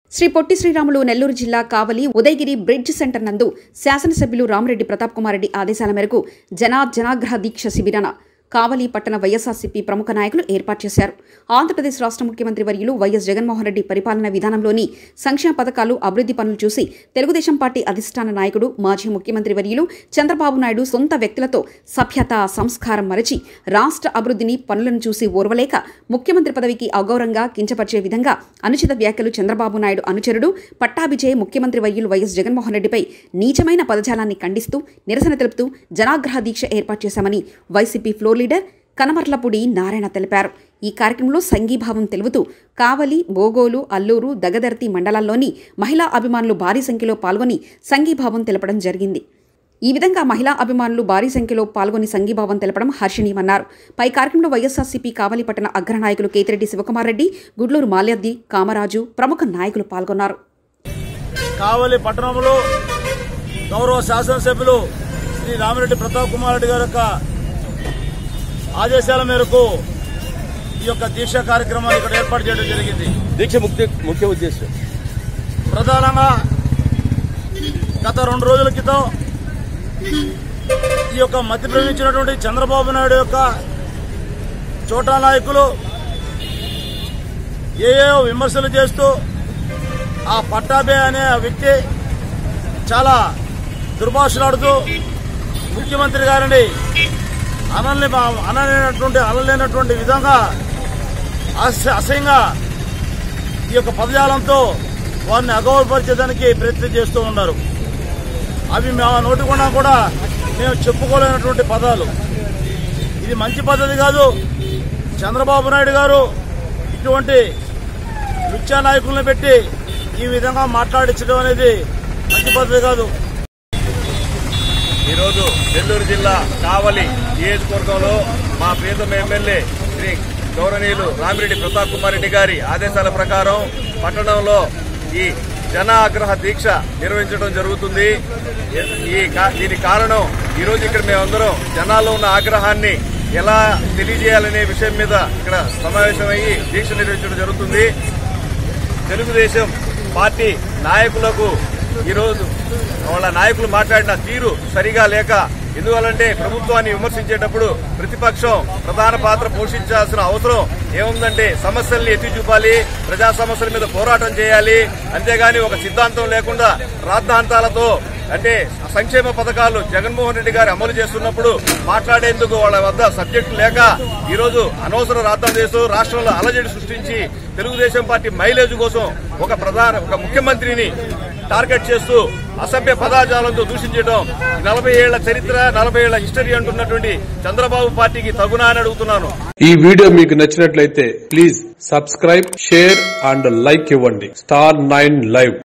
శ్రీ పొట్టి శ్రీరాములు నెల్లూరు జిల్లా కావలి Udayagiri bridge centre నందు శాసనసభ్యులు రామరెడ్డి ప్రతాప్ కుమార్ రెడ్డి ఆదేశాల మేరకు జనా జనాగ్రహ దీక్ష శిబిరాన కావలి పట్టణ వైఎస్ఆర్సీపీ ప్రముఖ నాయకులు ఏర్పాటు చేశారు ఆంధ్రప్రదేశ్ రాష్ట్ర ముఖ్యమంత్రి వర్యులు వైఎస్ జగన్మోహన్ రెడ్డి పరిపాలన విధానంలోని సంక్షేమ పథకాలు అభివృద్ధి పనులు చూసి తెలుగుదేశం పార్టీ అధిష్టాన నాయకుడు మాజీ ముఖ్యమంత్రి వర్యులు చంద్రబాబు నాయుడు సొంత వ్యక్తులతో సభ్యత సంస్కారం మరచి రాష్ట్ర అభివృద్ధిని పనులను చూసి ఓర్వలేక ముఖ్యమంత్రి పదవికి అగౌరవంగా కించపరిచే విధంగా అనుచిత వ్యాఖ్యలు చంద్రబాబు నాయుడు అనుచరుడు పట్టాభిజయ్ ముఖ్యమంత్రి వర్యులు వైఎస్ జగన్మోహన్ రెడ్డిపై నీచమైన పదజాలాన్ని ఖండిస్తూ నిరసన తెలుపుతూ జనాగ్రహ దీక్ష ఏర్పాటు చేశామని YCP floor leader Kanamarlapudi Narayana తెలిపారు ఈ కార్యక్రమంలో సంఘీభావం తెలుపుతూ కావలి బోగోలు అల్లూరు దగదర్తి మండలాల్లోని మహిళా అభిమానులు భారీ సంఖ్యలో పాల్గొని సంఘీభావం తెలపడం జరిగింది ఈ విధంగా మహిళా అభిమానులు భారీ సంఖ్యలో పాల్గొని సంఘీభావం తెలపడం హర్షణీయమన్నారు పై కార్యక్రమంలో వైఎస్ఆర్సీపీ కావలి పట్టణ అగ్రనాయకులు కేతిరెడ్డి శివకుమార్ రెడ్డి గుడ్లూరు మాల్యాద్ది కామరాజు ప్రముఖ నాయకులు పాల్గొన్నారు కావలి పట్టణంలో గౌరవ శాసనసభ్యులు శ్రీ రామిరెడ్డి ప్రతాప్ కుమార్ రెడ్డి గారి యొక్క ఆదేశాల మేరకు ఈ యొక్క దీక్ష కార్యక్రమాన్ని ఇక్కడ ఏర్పాటు చేయడం జరిగింది దీక్ష ముఖ్య ముఖ్య ఉద్దేశం ప్రధానంగా గత రెండు రోజుల క్రితం ఈ యొక్క మధ్య ప్రవేశించినటువంటి చంద్రబాబు నాయుడు యొక్క చోటా నాయకులు ఏయో విమర్శలు చేస్తూ ఆ పట్టాబే అనే ఆ వ్యక్తి చాలా దుర్భాషలాడుతూ ముఖ్యమంత్రి గారిని అనలే అనలేనటువంటి అనలేనటువంటి విధంగా అస- అసహ్యంగా ఈ యొక్క పదజాలంతో వారిని అగౌరవపరిచేదానికి ప్రయత్నం చేస్తూ ఉన్నారు అవి మా నోటికుండా కూడా మేము చెప్పుకోలేనటువంటి పదాలు ఇది మంచి పద్ధతి కాదు చంద్రబాబు నాయుడు గారు ఇటువంటి నృత్య నాయకులను పెట్టి ఈ విధంగా మాట్లాడించడం అనేది మంచి పద్ధతి కాదు ఈరోజు నెల్లూరు జిల్లా కావలి నియోజకవర్గంలో మా ప్రియతమ ఎమ్మెల్యే శ్రీ గౌరవనీయులు రామిరెడ్డి ప్రతాప్ కుమార్ రెడ్డి గారి ఆదేశాల ప్రకారం పట్టణంలో ఈ జన ఆగ్రహ దీక్ష నిర్వహించడం జరుగుతుంది ఈ కా- దీనికి కారణం ఈరోజు ఇక్కడ మేమందరం జనాల్లో ఉన్న ఆగ్రహాన్ని ఎలా తెలియజేయాలనే విషయం మీద ఇక్కడ సమావేశమయ్యి దీక్ష నిర్వహించడం జరుగుతుంది తెలుగుదేశం పార్టీ నాయకులకు ఈరోజు వాళ్ళ నాయకులు మాట్లాడిన తీరు సరిగా లేక ఎందువల్లంటే ప్రభుత్వాన్ని విమర్శించేటప్పుడు ప్రతిపక్షం ప్రధాన పాత్ర పోషించాల్సిన అవసరం ఏముందంటే సమస్యల్ని ఎత్తి చూపాలి ప్రజా సమస్యల మీద పోరాటం చేయాలి అంతేగాని ఒక సిద్ధాంతం లేకుండా రాద్ధాంతాలతో అంటే సంక్షేమ పథకాలు జగన్మోహన్ రెడ్డి గారు అమలు చేస్తున్నప్పుడు మాట్లాడేందుకు వాళ్ళ వద్ద సబ్జెక్టు లేక ఈరోజు అనవసర రాద్దాం చేస్తూ రాష్ట్రంలో అలజడి సృష్టించి తెలుగుదేశం పార్టీ మైలేజ్ కోసం ఒక ప్రధాన ఒక ముఖ్యమంత్రిని టార్గెట్ చేస్తూ అసభ్య పదాజాలంతో దూషించడం నలభై ఏళ్ల చరిత్ర నలభై ఏళ్ల హిస్టరీ అంటున్నటువంటి చంద్రబాబు పార్టీకి తగునా అని అడుగుతున్నాను ఈ వీడియో మీకు నచ్చినట్లయితే please subscribe share and like ఇవ్వండి స్టార్ నైన్ లైవ్